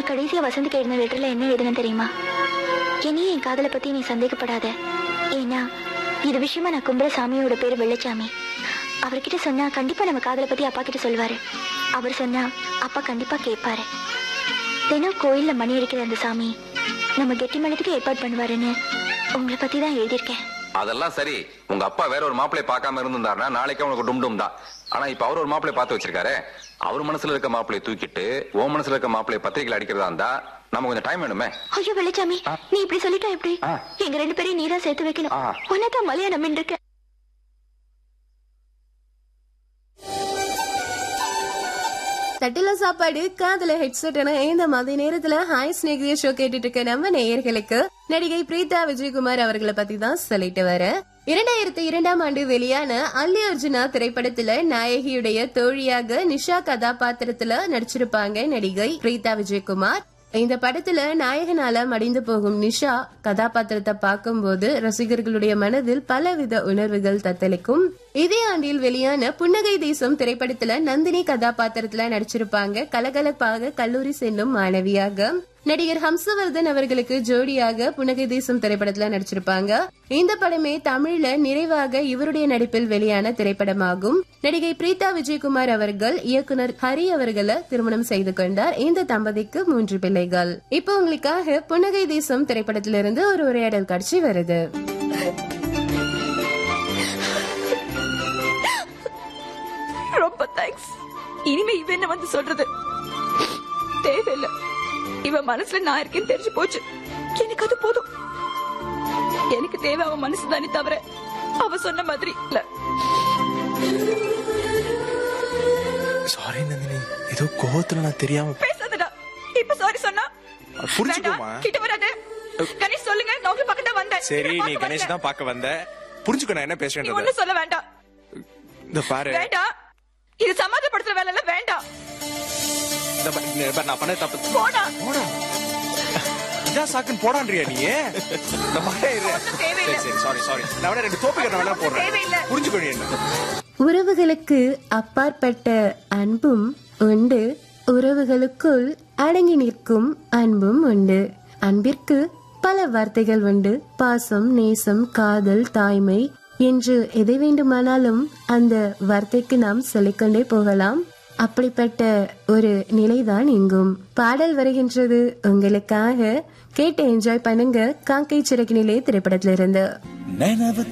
நான் கடைசியா வசந்திக்கு எழுதின லெட்டர்ல என்ன எழுதுனேன் தெரியுமா என்னையும் என் காதலை பத்தி நீ சந்தேகப்படாத ஏன்னா இது விஷயமா நான் கும்புற சாமியோட பேரு வெள்ளச்சாமி அவர்கிட்ட சொன்னா கண்டிப்பா நம்ம காதலை பத்தி அப்பா கிட்ட சொல்லுவாரு அவர் சொன்னா அப்பா கண்டிப்பா கேட்பாரு தினம் கோயில்ல மணி அடிக்கிற அந்த சாமி நம்ம கெட்டி மேளத்துக்கு ஏற்பாடு பண்ணுவாருன்னு உங்களை பத்தி தான் எழுதியிருக்கேன் அதெல்லாம் சரி உங்க அப்பா வேற ஒரு மாப்பிளை பார்க்காம இருந்திருந்தாருன்னா நாளைக்கு அவனுக்கு டும் டும் தான் ஆனா இப்ப அவர் ஒரு மாப்பிளை பார்த்து வச்சிருக்காரு அவர் மனசுல இருக்க மாப்பிளையை தூக்கிட்டு உன் மனசுல இருக்க மாப்பிளையை பத்திரிகையில் அடிக்கிறதா இருந்தா நம்ம கொஞ்சம் டைம் வேணுமே ஐயோ வெள்ளச்சாமி ஆ. நீ இப்படி சொல்லிட்டா எப்படி ஆ. எங்க ரெண்டு பேரையும் நீதான் சேர்த்து வைக்கணும் ஆ. உன்னதான் மலையா நம்பின்னு இருக்க தட்டில சாப்பாடு காதல ஹெட்செட் என இந்த மாதிரி நேரத்துல ஹாய் ஸ்னேகிய ஷோ கேட்டுட்டு இருக்க நம்ம நேயர்களுக்கு நடிகை பிரீதா விஜயகுமார் அவர்களை பத்தி தான் சொல்லிட்டு வர இரண்டாயிரத்தி இரண்டாம் ஆண்டு வெளியான அல்லி அர்ஜுனா திரைப்படத்துல நாயகியுடைய தோழியாக நிஷா கதாபாத்திரத்துல நடிச்சிருப்பாங்க நடிகை பிரீதா விஜயகுமார் இந்த படத்துல நாயகனால மடிந்து போகும் நிஷா கதாபாத்திரத்தை பார்க்கும்போது ரசிகர்களுடைய மனதில் பலவித உணர்வுகள் தத்தளிக்கும் இதே ஆண்டில் வெளியான புன்னகை தேசம் திரைப்படத்துல நந்தினி கதாபாத்திரத்துல நடிச்சிருப்பாங்க கலகலப்பாக கல்லூரி செல்லும் மாணவியாக நடிகர் ஹம்சவர்தன் அவர்களுக்கு ஜோடியாக புன்னகை தேசம் திரைப்படத்துல நடிச்சிருப்பாங்க இந்த படமே தமிழ்ல நிறைவாக இவருடைய நடிப்பில் வெளியான திரைப்படமாகும் நடிகை பிரீதா விஜயகுமார் அவர்கள் இயக்குனர் ஹரி அவர்களை திருமணம் செய்து கொண்டார் இந்த தம்பதிக்கு மூன்று பிள்ளைகள் இப்போ உங்களுக்காக புன்னகை தேசம் திரைப்படத்திலிருந்து ஒரு உரையாடல் காட்சி வருது ரொம்ப தேங்க்ஸ் இனிமே இவ என்ன வந்து சொல்றது தேவையில்ல இவ மனசுல நான் இருக்கேன்னு தெரிஞ்சு போச்சு எனக்கு அது போதும் எனக்கு தேவை அவன் மனசு தானே தவிர அவ சொன்ன மாதிரி இல்ல சாரி நந்தினி ஏதோ கோவத்துல நான் தெரியாம பேசாதடா இப்ப சாரி சொன்னா அது புரிஞ்சுக்கோமா. வேண்டாம், கிட்ட வராது கணேஷ் சொல்லுங்க நான் உங்க பக்கத்துல வந்தேன் சரி இவனை நீ பார்க்க கணேஷ் வந்தேன். தான் பார்க்க வந்த புரிஞ்சுக்கோ நான் என்ன நீ பேசுறேன்றத ஒண்ணும் சொல்ல வேண்டாம் இந்த பாரு வேண்டாம் இது சமாதானப்படுத்துற வேலை எல்லாம் வேண்டாம் இந்த பாரு, இந்த பாரு, நான் பண்ண தப்பு போடா போடா இதான் சாக்குன்னு போடான்றியா நீ இந்த பாரு, இரு. தேவையில்லை. சரி சரி சாரி சாரி நான் வேணா ரெண்டு தோப்பி கட்ட வேணா போடுறேன் தேவையில்லை. புரிஞ்சுக்கோ நீ என்ன உறவுகளுக்கு அப்பாற்பட்ட அன்பும் உண்டு உறவுகளுக்குள் அடங்கி நிற்கும் அன்பும் உண்டு அன்பிற்கு பல வார்த்தைகள் உண்டு பாசம் நேசம் காதல் தாய்மை என்று எதை வேண்டுமானாலும் அந்த வார்த்தைக்கு நாம் சொல்லிக்கொண்டே போகலாம் அப்படிப்பட்ட ஒரு நிலைதான் இங்கும் பாடல் வருகின்றது உங்களுக்காக கேட்டு என்ஜாய் பண்ணுங்க காக்கை சிறகினிலே திரைப்படத்திலிருந்து நினைவு